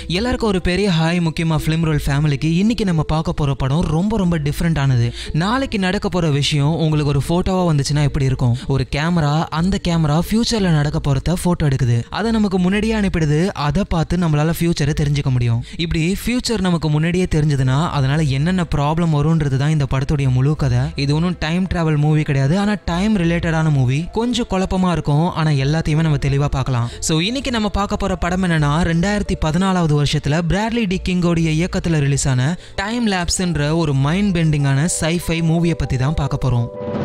எல்லாருக்கும் ஒரு பெரிய ஹாய் முக்கியமா ஃபிலிம் ரோல் ஃபேமிலிக்கு இன்னைக்கு நம்ம பார்க்க போற படம் ரொம்ப ரொம்ப டிஃப்ரெண்ட் ஆனது நாளைக்கு நடக்க போற விஷயம் உங்களுக்கு ஒரு போட்டோவா வந்துச்சுன்னா எப்படி இருக்கும் ஒரு கேமரா அந்த கேமரா ஃபியூச்சர்ல நடக்க போறத போட்டோ எடுக்குது அதை நமக்கு முன்னாடியே அனுப்பிடுது அதை பார்த்து நம்மளால ஃபியூச்சரை தெரிஞ்சுக்க முடியும் இப்படி ஃபியூச்சர் நமக்கு முன்னாடியே தெரிஞ்சதுன்னா அதனால என்னென்ன ப்ராப்ளம் வரும்ன்றது தான் இந்த படத்துடைய முழு கதை இது ஒன்றும் டைம் டிராவல் மூவி கிடையாது ஆனா டைம் ரிலேட்டடான மூவி கொஞ்சம் குழப்பமா இருக்கும் ஆனா எல்லாத்தையுமே நம்ம தெளிவா பார்க்கலாம் ஸோ இன்னைக்கு நம்ம பார்க்க போற படம் என்னன்னா ரெண்டாயிரத்தி பதினாலாவது வருஷத்துல பிராட்லி டி கிங்கோடைய இயக்கத்துல ரிலீஸ் ஆன டைம் லேப்ஸ்ன்ற ஒரு மைண்ட் பெண்டிங்கான சைஃபை மூவியை பத்தி தான் பார்க்க போறோம்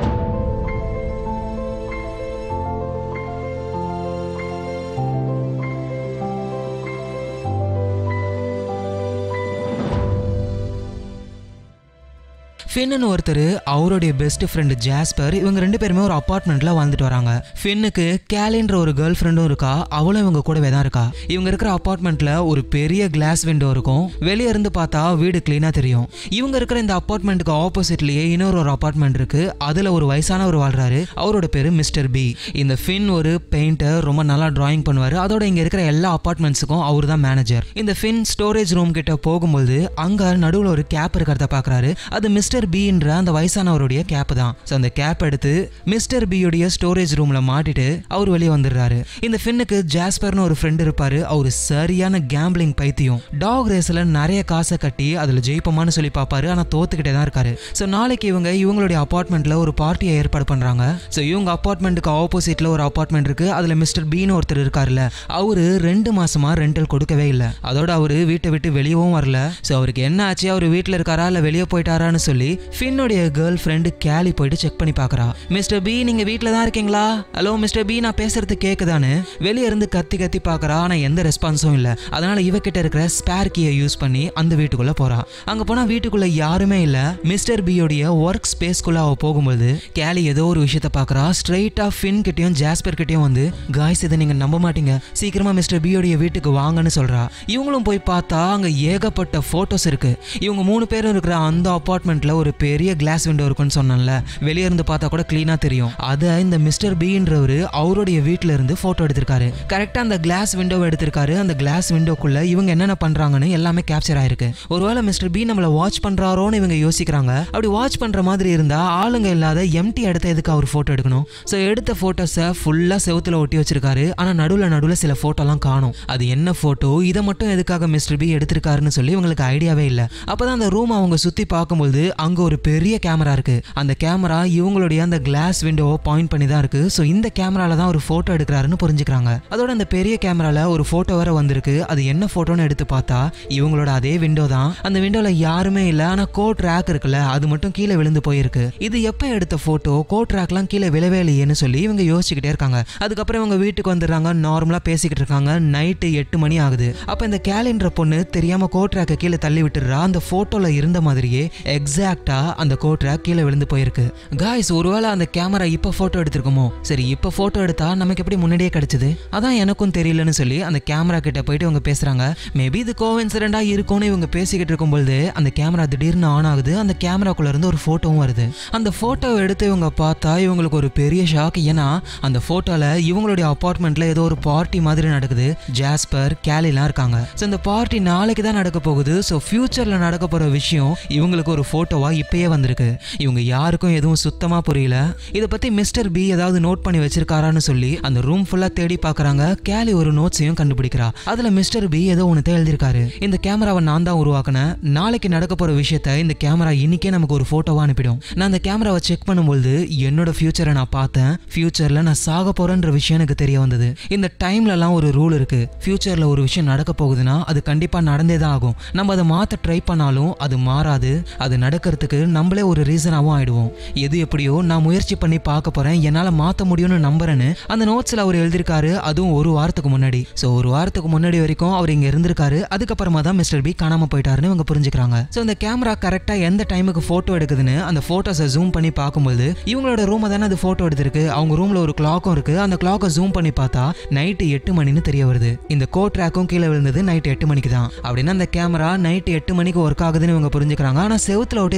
ஃபின்னு ஒருத்தர் அவருடைய பெஸ்ட் ஃப்ரெண்டு ஜாஸ்பர் இவங்க ரெண்டு பேருமே ஒரு அப்பார்ட்மெண்ட்ல வாழ்ந்துட்டு வராங்க ஃபின்னுக்கு கேலின்ற ஒரு கேர்ள் ஃப்ரெண்டும் இருக்கா அவளும் இவங்க கூடவே தான் இருக்கா இவங்க இருக்கிற அப்பார்ட்மெண்ட்ல ஒரு பெரிய கிளாஸ் விண்டோ இருக்கும் வெளியே இருந்து பார்த்தா வீடு கிளீனா தெரியும் இவங்க இருக்கிற இந்த அப்பார்ட்மெண்ட்டுக்கு ஆப்போசிட்லயே இன்னொரு ஒரு அப்பார்ட்மெண்ட் இருக்கு அதுல ஒரு வயசானவர் வாழ்றாரு அவரோட பேரு மிஸ்டர் பி இந்த ஃபின் ஒரு பெயிண்டர் ரொம்ப நல்லா டிராயிங் பண்ணுவாரு அதோட இங்க இருக்கிற எல்லா அப்பார்ட்மெண்ட்ஸுக்கும் அவர் தான் மேனேஜர் இந்த ஃபின் ஸ்டோரேஜ் ரூம் கிட்ட போகும்போது அங்க நடுவுல ஒரு கேப் இருக்கிறத பாக்குறாரு அது மிஸ்டர் பின்ற அந்த வயசானவருடைய கேப் தான் ஸோ அந்த கேப் எடுத்து மிஸ்டர் பியுடைய ஸ்டோரேஜ் ரூம்ல மாட்டிட்டு அவர் வெளியே வந்துடுறாரு இந்த ஃபின்னுக்கு ஜாஸ்பர்னு ஒரு ஃப்ரெண்ட் இருப்பாரு அவர் சரியான கேம்பிளிங் பைத்தியம் டாக் ரேஸ்ல நிறைய காசை கட்டி அதுல ஜெயிப்போமான்னு சொல்லி பார்ப்பாரு ஆனா தோத்துக்கிட்டே தான் இருக்காரு ஸோ நாளைக்கு இவங்க இவங்களுடைய அப்பார்ட்மெண்ட்ல ஒரு பார்ட்டியை ஏற்பாடு பண்றாங்க ஸோ இவங்க அப்பார்ட்மெண்ட்டுக்கு ஆப்போசிட்ல ஒரு அப்பார்ட்மெண்ட் இருக்கு அதுல மிஸ்டர் பீன்னு ஒருத்தர் இருக்காருல்ல அவரு ரெண்டு மாசமா ரெண்டல் கொடுக்கவே இல்லை அதோட அவரு வீட்டை விட்டு வெளியவும் வரல ஸோ அவருக்கு என்ன ஆச்சு அவர் வீட்டில் இருக்காரா இல்லை வெளியே போயிட்டாரான்னு சொல்லி ஃபின்னுடைய கேர்ள் ஃப்ரெண்டு கேலி போயிட்டு செக் பண்ணி பார்க்கறா மிஸ்டர் பி நீங்க வீட்டில் தான் இருக்கீங்களா ஹலோ மிஸ்டர் பி நான் பேசுறது கேக்குதான்னு வெளியே இருந்து கத்தி கத்தி பார்க்கறா ஆனா எந்த ரெஸ்பான்ஸும் இல்லை அதனால இவகிட்ட இருக்கிற ஸ்பேர் கீயை யூஸ் பண்ணி அந்த வீட்டுக்குள்ள போறா அங்க போனா வீட்டுக்குள்ள யாருமே இல்ல மிஸ்டர் பியோடைய ஒர்க் ஸ்பேஸ்க்குள்ள அவ போகும்போது கேலி ஏதோ ஒரு விஷயத்த பார்க்கறா ஸ்ட்ரைட்டா ஃபின் கிட்டயும் ஜாஸ்பர் கிட்டயும் வந்து காய்ஸ் இதை நீங்க நம்ப மாட்டீங்க சீக்கிரமா மிஸ்டர் பியோடைய வீட்டுக்கு வாங்கன்னு சொல்றா இவங்களும் போய் பார்த்தா அங்க ஏகப்பட்ட போட்டோஸ் இருக்கு இவங்க மூணு பேரும் இருக்கிற அந்த அப்பார்ட்மெண்ட்ல ஒரு பெரிய கிளாஸ் விண்டோ இருக்குன்னு சொன்னேன்ல வெளியே இருந்து பார்த்தா கூட கிளீனா தெரியும் அதை இந்த மிஸ்டர் பீன்றவர் அவருடைய வீட்ல இருந்து போட்டோ எடுத்திருக்காரு கரெக்டா அந்த கிளாஸ் விண்டோவை எடுத்திருக்காரு அந்த கிளாஸ் விண்டோக்குள்ள இவங்க என்னென்ன பண்றாங்கன்னு எல்லாமே கேப்சர் ஆயிருக்கு ஒருவேளை மிஸ்டர் பி நம்மள வாட்ச் பண்றாரோன்னு இவங்க யோசிக்கிறாங்க அப்படி வாட்ச் பண்ற மாதிரி இருந்தா ஆளுங்க இல்லாத எம்டி இடத்த எதுக்கு அவர் போட்டோ எடுக்கணும் ஸோ எடுத்த போட்டோஸை ஃபுல்லா செவுத்துல ஒட்டி வச்சிருக்காரு ஆனா நடுவுல நடுவுல சில போட்டோலாம் காணும் அது என்ன போட்டோ இதை மட்டும் எதுக்காக மிஸ்டர் பி எடுத்திருக்காருன்னு சொல்லி இவங்களுக்கு ஐடியாவே இல்லை அப்பதான் அந்த ரூம் அவங்க சுத்தி பார்க்கும்போது அங்க ஒரு பெரிய கேமரா இருக்கு அந்த கேமரா இவங்களுடைய அந்த கிளாஸ் விண்டோவை பாயிண்ட் பண்ணி தான் இருக்கு ஸோ இந்த கேமரால தான் ஒரு போட்டோ எடுக்கிறாருன்னு புரிஞ்சுக்கிறாங்க அதோட அந்த பெரிய கேமரால ஒரு போட்டோ வேற வந்திருக்கு அது என்ன போட்டோன்னு எடுத்து பார்த்தா இவங்களோட அதே விண்டோ தான் அந்த விண்டோல யாருமே இல்லை ஆனா கோட் ரேக் இருக்குல்ல அது மட்டும் கீழே விழுந்து போயிருக்கு இது எப்போ எடுத்த போட்டோ கோட் ரேக்லாம் கீழே விழவே இல்லையேன்னு சொல்லி இவங்க யோசிச்சுக்கிட்டே இருக்காங்க அதுக்கப்புறம் இவங்க வீட்டுக்கு வந்துடுறாங்க நார்மலா பேசிக்கிட்டு இருக்காங்க நைட்டு எட்டு மணி ஆகுது அப்ப இந்த கேலண்டர் பொண்ணு தெரியாம கோட் ரேக்கை கீழே தள்ளி விட்டுறா அந்த போட்டோல இருந்த மாதிரியே எக்ஸாக்டா அந்த கோட் ரேக் கீழே விழுந்து போயிருக்கு காய்ஸ் ஒருவேளை அந்த கேமரா இப்ப போட்டோ எடுத்திருக்குமோ சரி இப்ப போட்டோ எடுத்தா நமக்கு எப்படி முன்னாடியே கிடைச்சது அதான் எனக்கும் தெரியலன்னு சொல்லி அந்த கேமரா கிட்ட போயிட்டு இவங்க பேசுறாங்க மேபி இது கோவின்சிடண்டா இருக்கும்னு இவங்க பேசிக்கிட்டு இருக்கும்பொழுது அந்த கேமரா திடீர்னு ஆன் ஆகுது அந்த கேமராக்குள்ள இருந்து ஒரு போட்டோவும் வருது அந்த போட்டோவை எடுத்து இவங்க பார்த்தா இவங்களுக்கு ஒரு பெரிய ஷாக் ஏன்னா அந்த போட்டோல இவங்களுடைய அப்பார்ட்மெண்ட்ல ஏதோ ஒரு பார்ட்டி மாதிரி நடக்குது ஜாஸ்பர் கேலிலாம் இருக்காங்க ஸோ இந்த பார்ட்டி நாளைக்கு தான் நடக்க போகுது ஸோ ஃபியூச்சர்ல நடக்க போற விஷயம் இவங்களுக்கு ஒரு போட்டோவா இப்பயே வந்திருக்கு இவங்க யாருக்கும் எதுவும் சுத்தமா புரியல இதை பத்தி மிஸ்டர் பி ஏதாவது நோட் பண்ணி வச்சிருக்காரான்னு சொல்லி அந்த ரூம் ஃபுல்லா தேடி பார்க்கறாங்க கேலி ஒரு நோட்ஸையும் கண்டுபிடிக்கிறா அதுல மிஸ்டர் பி ஏதோ ஒன்று எழுதியிருக்காரு இந்த கேமராவை நான் தான் உருவாக்கினேன் நாளைக்கு நடக்க போற விஷயத்த இந்த கேமரா இன்னைக்கே நமக்கு ஒரு போட்டோவா அனுப்பிடும் நான் அந்த கேமராவை செக் பண்ணும்போது என்னோட ஃபியூச்சரை நான் பார்த்தேன் ஃபியூச்சர்ல நான் சாக போறேன்ற விஷயம் எனக்கு தெரிய வந்தது இந்த டைம்லலாம் ஒரு ரூல் இருக்கு ஃபியூச்சர்ல ஒரு விஷயம் நடக்க போகுதுன்னா அது கண்டிப்பா நடந்தே தான் ஆகும் நம்ம அதை மாத்த ட்ரை பண்ணாலும் அது மாறாது அது நடக்கிறதுக்கு நம்மளே ஒரு ரீசனாகவும் ஆயிடுவோம் எது எப்படியோ நான் முயற்சி பண்ணி பார்க்க போறேன் என்னால மாத்த முடியும்னு நம்புறேன்னு அந்த நோட்ஸ்ல அவர் எழுதியிருக்காரு அதுவும் ஒரு வாரத்துக்கு முன்னாடி ஸோ ஒரு வாரத்துக்கு முன்னாடி வரைக்கும் அவர் இங்க இருந்திருக்காரு அதுக்கப்புறமா தான் மிஸ்டர் பி காணாம போயிட்டாருன்னு இவங்க புரிஞ்சுக்கிறாங்க ஸோ இந்த கேமரா கரெக்டா எந்த டைமுக்கு போட்டோ எடுக்குதுன்னு அந்த போட்டோஸை ஜூம் பண்ணி பார்க்கும்போது இவங்களோட ரூமை தானே அது போட்டோ எடுத்திருக்கு அவங்க ரூம்ல ஒரு கிளாக்கும் இருக்கு அந்த கிளாக்கை ஜூம் பண்ணி பார்த்தா நைட்டு எட்டு மணின்னு தெரிய வருது இந்த கோ ட்ராக்கும் கீழே விழுந்தது நைட் எட்டு மணிக்கு தான் அப்படின்னா அந்த கேமரா நைட் எட்டு மணிக்கு ஒர்க் ஆகுதுன்னு இவங்க புரிஞ்சுக்கிறாங்க ஆனா செவுத்துல ஒட்டி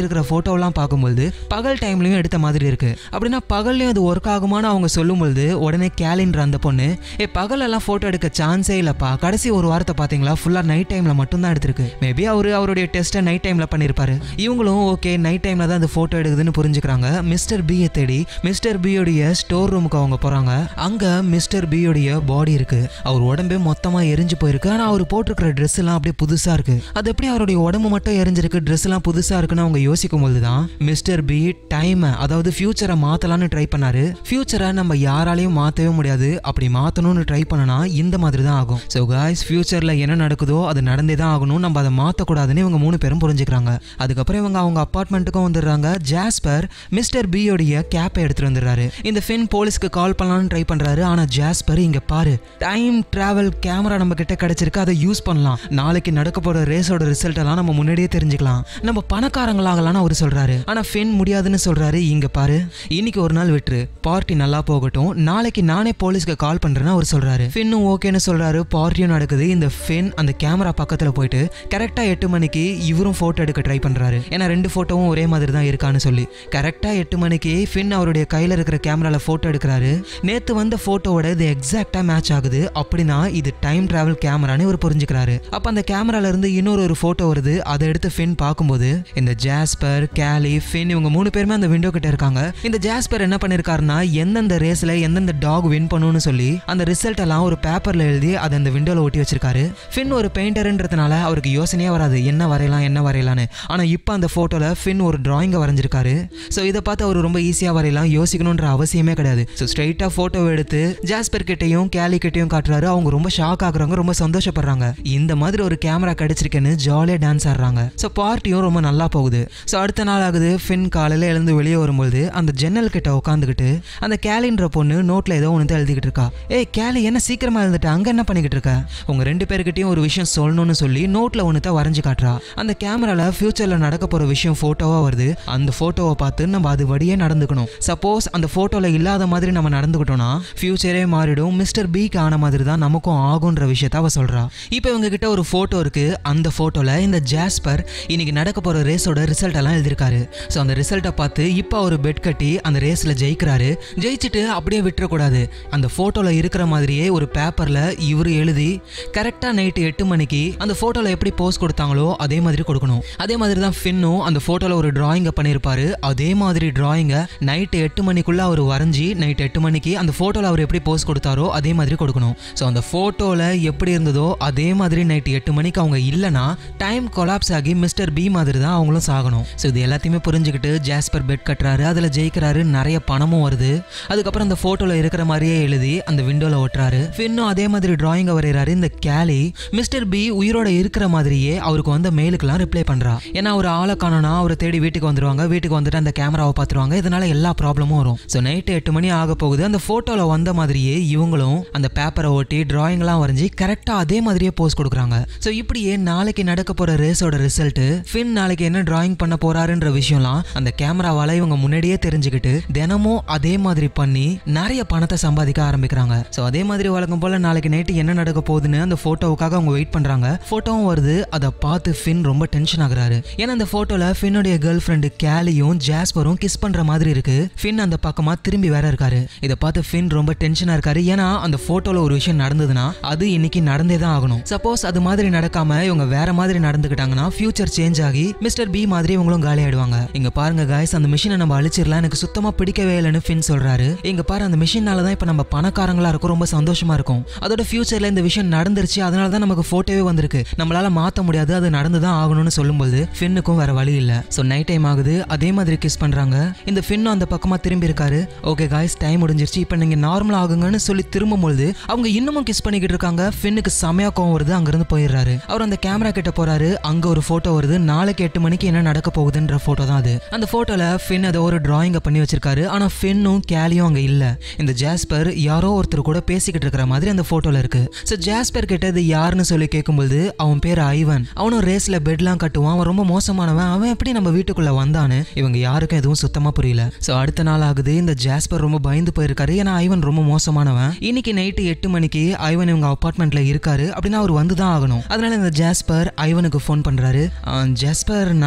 இருக்கிற போட்டோலாம் பார்க்கும்போது பகல் டைம்லயும் எடுத்த மாதிரி இருக்கு அப்படின்னா பகல்லையும் அது ஒர்க் ஆகுமான்னு அவங்க சொல்லும்பொழுது உடனே கேலின்ற அந்த பொண்ணு ஏ பகலெல்லாம் போட்டோ எடுக்க சான்ஸே இல்லப்பா கடைசி ஒரு வாரத்தை பாத்தீங்களா ஃபுல்லா நைட் டைம்ல மட்டும் தான் எடுத்திருக்கு மேபி அவரு அவருடைய டெஸ்ட்டை நைட் டைம்ல பண்ணிருப்பாரு இவங்களும் ஓகே நைட் டைம்ல தான் அந்த போட்டோ எடுக்குதுன்னு புரிஞ்சுக்கிறாங்க மிஸ்டர் பியை தேடி மிஸ்டர் பியோடைய ஸ்டோர் ரூமுக்கு அவங்க போறாங்க அங்க மிஸ்டர் பியோடைய பாடி இருக்கு அவர் உடம்பே மொத்தமா எரிஞ்சு போயிருக்கு ஆனா அவர் போட்டிருக்கிற ட்ரெஸ் எல்லாம் அப்படியே புதுசா இருக்கு அது எப்படி அவருடைய உடம்பு மட்டும் எரிஞ்சிருக்கு ட்ரெஸ் எல்லாம் புதுசா இருக்குன்னு அவங்க யோசிக்கும் போது தான் மிஸ்டர் பி டைம் அதாவது ஃபியூச்சரை மாத்தலாம்னு ட்ரை பண்ணாரு ஃபியூச்சரை நம்ம யாராலையும் மாத்தவே முடியாது அப்படி மாத்தணும்னு ட்ரை பண்ணனா இந்த மாதிரி தான் ஆகும் ஸோ காய்ஸ் ஃபியூச்சர்ல என்ன நடக்குதோ அது நடந்தே தான் ஆகணும் நம்ம அதை மாத்தக்கூடாதுன்னு இவங்க மூணு பேரும் புரிஞ்சுக்கிறாங்க அதுக்கப்புறம் இவங்க அவங்க அப்பார்ட்மெண்ட்டுக்கும் வந்துடுறாங்க ஜாஸ்பர் மிஸ்டர் பியோடைய கேப்பை எடுத்துட்டு வந்துடுறாரு இந்த ஃபின் போலீஸ்க்கு கால் பண்ணலாம்னு ட்ரை பண்றாரு ஆனா ஜாஸ்பர் இங்க பாரு டைம் டிராவல் கேமரா நம்ம கிட்ட கிடைச்சிருக்கு அதை யூஸ் பண்ணலாம் நாளைக்கு நடக்க போற ரேஸோட ரிசல்ட் எல்லாம் நம்ம முன்னாடியே தெரிஞ்சுக்கலாம் நம்ம பணக்காரங்களாகலாம்னு அவர் சொல்றாரு ஆனா ஃபின் முடியாதுன்னு சொல்றாரு இங்க பாரு இன்னைக்கு ஒரு நாள் விட்டுரு பார்ட்டி நல்லா போகட்டும் நாளைக்கு நானே போலீஸ்க்கு கால் பண்றேன்னு அவர் சொல்றாரு ஃபின்னும் ஓகேன்னு சொல்றாரு பார்ட்டியும் நடக்குது இந்த ஃபின் அந்த கேமரா பக்கத்துல போயிட்டு கரெக்டா எட்டு மணிக்கு இவரும் போட்டோ எடுக்க ட்ரை பண்றாரு ஏன்னா ரெண்டு போட்டோவும் ஒரே மாதிரி தான் இருக்கான்னு சொல்லி கரெக்டா எட்டு மணிக்கு ஃபின் அவருடைய கையில இருக்கிற கேமரால போட்டோ எடுக்கிறாரு நேத்து வந்த போட்டோவோட இது எக்ஸாக்டா மேட்ச் ஆகுது அப்படின்னா இது டைம் டிராவல் கேமரான்னு இவர் புரிஞ்சுக்கிறாரு அப்ப அந்த கேமரால இருந்து இன்னொரு ஒரு போட்டோ வருது அதை எடுத்து ஃபின் பார்க்கும்போது இந்த ஜாஸ்பர் கேலி ஃபின் இவங்க மூணு பேருமே அந்த விண்டோ கிட்ட இருக்காங்க இந்த ஜாஸ்பர் என்ன பண்ணிருக்காருன்னா எந்தெந்த ரேஸ்ல எந்தெந்த டாக் வின் பண்ணுன்னு சொல்லி அந்த ரிசல்ட் எல்லாம் ஒரு பேப்பர்ல எழுதி அதை அந்த விண்டோல ஒட்டி வச்சிருக்காரு ஃபின் ஒரு பெயிண்டர்ன்றதுனால அவருக்கு யோசனையே வராது என்ன வரையலாம் என்ன வரையலான்னு ஆனா இப்போ அந்த போட்டோல ஃபின் ஒரு டிராயிங்கை வரைஞ்சிருக்காரு ஸோ இதை பார்த்து அவர் ரொம்ப ஈஸியா வரையலாம் யோசிக்கணுன்ற அவசியமே கிடையாது ஸோ ஸ்ட்ரைட்டா போட்டோ எடுத்து ஜாஸ்பர் கிட்டையும் கேலி கிட்டையும் காட்டுறாரு அவங்க ரொம்ப ஷாக் ஆகுறாங்க ரொம்ப சந்தோஷப்படுறாங்க இந்த மாதிரி ஒரு கேமரா கிடைச்சிருக்கேன்னு ஜாலியாக டான்ஸ் ஆடுறாங்க ஸோ பார்ட்டியும் ரொம்ப நல்லா போகுது ஸோ அடுத்த நாள் ஆகுது ஃபின் காலையில் எழுந்து வெளியே வரும்போது அந்த ஜன்னல் கிட்ட உட்காந்துக்கிட்டு அந்த கேலின்ற பொண்ணு நோட்டில் ஏதோ ஒன்று எழுதிக்கிட்டு இருக்கா ஏய் கேலி என்ன சீக்கிரமா எழுந்துட்டு அங்கே என்ன பண்ணிக்கிட்டு இருக்க உங்க ரெண்டு பேர்கிட்டயும் ஒரு விஷயம் சொல்லணும்னு சொல்லி நோட்டில் ஒன்று வரைஞ்சு காட்டுறா அந்த கேமரால ஃபியூச்சரில் நடக்க போகிற விஷயம் ஃபோட்டோவாக வருது அந்த ஃபோட்டோவை பார்த்து நம்ம அது வழியே நடந்துக்கணும் சப்போஸ் அந்த ஃபோட்டோவில் இல்லாத மாதிரி நம்ம நடந்துக்கிட்டோம்னா ஃபியூச்சரே மாறிடும் மிஸ்டர் பிக்கு ஆன மாதிரி தான் நமக்கும் ஆகுன்ற விஷயத்த அவ சொல்றா இப்போ இவங்க கிட்ட ஒரு ஃபோட்டோ இருக்கு அந்த ஃபோட்டோவில் இந்த ஜாஸ்பர் இன்னைக்கு நடக்க போகிற ரேஸோட ரிசல்ட் எல்லாம் எழுதியிருக்காரு ஸோ அந்த ரிசல்ட்டை பார்த்து இப்போ அவர் பெட் கட்டி அந்த ரேஸில் ஜெயிக்கிறாரு ஜெயிச்சுட்டு அப்படியே விட்டுறக்கூடாது அந்த ஃபோட்டோவில் இருக்கிற மாதிரியே ஒரு பேப்பரில் இவர் எழுதி கரெக்டாக நைட்டு எட்டு மணிக்கு அந்த ஃபோட்டோவில் எப்படி போஸ் கொடுத்தாங்களோ அதே மாதிரி கொடுக்கணும் அதே மாதிரி தான் ஃபின்னும் அந்த ஃபோட்டோவில் ஒரு டிராயிங்கை பண்ணியிருப்பாரு அதே மாதிரி டிராயிங்கை நைட்டு எட்டு மணிக்குள்ளே அவர் வரைஞ்சி நைட் எட்டு மணிக்கு அந்த ஃபோட்டோவில் அவர் எப்படி போஸ் கொடுத்தாரோ அதே மாதிரி கொடுக்கணும் ஸோ அந்த ஃபோட்டோவில் எப்படி இருந்ததோ அதே மாதிரி நைட்டு எட்டு மணிக்கு அவங்க இல்லைன்னா டைம் கொலாப்ஸ் ஆகி மிஸ்டர் பி மாதிரி தான் அவங்களும் சாகணும் ஸோ இது எல்லாத்தையுமே புரிஞ்சுக்கிட்டு ஜாஸ்பர் பெட் கட்டுறாரு அதில் ஜெயிக்கிறாரு நிறைய பணமும் வருது அதுக்கப்புறம் அந்த ஃபோட்டோவில் இருக்கிற மாதிரியே எழுதி அந்த விண்டோவில் ஒட்டுறாரு ஃபின்னும் அதே மாதிரி டிராயிங்கை வரைகிறாரு இந்த கேலி மிஸ்டர் பி உயிரோட இருக்கிற மாதிரியே அவருக்கு வந்த மெயிலுக்கெல்லாம் ரிப்ளை பண்றா ஏன்னா அவர் ஆளை காணோம்னா அவரை தேடி வீட்டுக்கு வந்துருவாங்க வீட்டுக்கு வந்துட்டு அந்த கேமராவை பார்த்துருவாங்க இதனால எல்லா ப்ராப்ளமும் வரும் ஸோ நைட்டு எட்டு மணி ஆக போகுது அந்த ஃபோட்டோவில் வந்த மாதிரியே இவங்களும் அந்த பேப்பரை ஒட்டி டிராயிங்லாம் வரைஞ்சி கரெக்டாக அதே மாதிரியே போஸ் கொடுக்குறாங்க ஸோ இப்படியே நாளைக்கு நடக்க போகிற ரேஸோட ரிசல்ட் ஃபின் நாளைக்கு என்ன டிராயிங் பண்ண போறாருன்ற விஷயம்லாம் அந்த கேமராவால இவங்க முன்னாடியே தெரிஞ்சுக்கிட்டு தினமும் அதே மாதிரி பண்ணி நிறைய பணத்தை சம்பாதிக்க ஆரம்பிக்கிறாங்க ஸோ அதே மாதிரி வழக்கம் போல நாளைக்கு நைட்டு என்ன நடக்க போகுதுன்னு அந்த போட்டோவுக்காக அவங்க வெயிட் பண்றாங்க போட்டோவும் வருது அதை பார்த்து ஃபின் ரொம்ப டென்ஷன் ஆகுறாரு ஏன்னா அந்த போட்டோல ஃபின்னுடைய கேர்ள் ஃப்ரெண்டு கேலியும் ஜாஸ்பரும் கிஸ் பண்ற மாதிரி இருக்கு ஃபின் அந்த பக்கமா திரும்பி வேற இருக்காரு இதை பார்த்து ஃபின் ரொம்ப டென்ஷனா இருக்காரு ஏன்னா அந்த போட்டோல ஒரு விஷயம் நடந்ததுன்னா அது இன்னைக்கு நடந்தே தான் ஆகணும் சப்போஸ் அது மாதிரி நடக்காம இவங்க வேற மாதிரி நடந்துக்கிட்டாங்கன்னா ஃபியூச்சர் சேஞ்ச் ஆகி மிஸ்டர் பி மாதிரி இவங்களும் காலி ஆயிடுவாங்க இங்க பாருங்க காய்ஸ் அந்த மிஷினை நம்ம அழிச்சிடலாம் எனக்கு சுத்தமா பிடிக்கவே இல்லைன்னு ஃபின் சொல்றாரு இங்க பாரு அந்த மிஷினால தான் இப்ப நம்ம பணக்காரங்களா இருக்கும் ரொம்ப சந்தோஷமா இருக்கும் அதோட ஃபியூச்சர்ல இந்த விஷயம் நடந்துருச்சு அதனால தான் நமக்கு போட்டோவே வந்திருக்கு நம்மளால மாத்த முடியாது அது நடந்து தான் ஆகணும்னு சொல்லும்போது ஃபின்னுக்கும் வேற வழி இல்ல ஸோ நைட் டைம் ஆகுது அதே மாதிரி கிஸ் பண்றாங்க இந்த ஃபின்னும் அந்த பக்கமா திரும்பி இருக்காரு ஓகே காய்ஸ் டைம் முடிஞ்சிருச்சு இப்போ நீங்க நார்மல் ஆகுங்கன்னு சொல்லி திரும்பும்பொழுது அவங்க இன்னமும் கிஸ் பண்ணிக்கிட்டு இருக்காங்க ஃபின்னுக்கு செமையா கோவம் வருது அங்கிருந்து போயிடுறாரு அவர் அந்த கேமரா கிட்ட போறாரு அங்க ஒரு போட்டோ வருது நாளைக்கு எட்டு மணிக்கு என்ன நடக்க போகுதுன்ற போட்டோ தான் அது அந்த போட்டோல ஃபின் அதை ஒரு டிராயிங்க பண்ணி வச்சிருக்காரு ஆனா ஃபின்னும் கேலியும் அங்க இல்ல இந்த ஜாஸ்பர் யாரோ ஒருத்தர் கூட பேசிக்கிட்டு இருக்கிற மாதிரி அந்த போட்டோல இருக்கு ஸோ ஜாஸ்பர் கிட்ட இது யாருன்னு சொல்லி கேட்கும்போது அவன் பேர் ஐவன் அவனும் ரேஸ்ல பெட்லாம் கட்டுவான் அவன் ரொம்ப மோசமானவன் அவன் எப்படி நம்ம வீட்டுக்குள்ள வந்தான்னு இவங்க யாருக்கும் எதுவும் சுத்தமா புரியல ஸோ அடுத்த நாள் ஆகுது இந்த ஜாஸ்பர் ரொம்ப பயந்து போயிருக்காரு ஏன்னா ஐவன் ரொம்ப மோசமானவன் இன்னைக்கு நைட்டு எட்டு மணிக்கு ஐவன் இவங்க அபார்ட்மெண்ட்ல இருக்காரு அப்படின்னா அவர் வந்து தான் ஆகணும் அதனால இந்த ஜாஸ்பர் ஐவனுக்கு ஃபோன் பண்றாரு "ஆ, ஜாஸ்பர் நல்லா இருக்கியா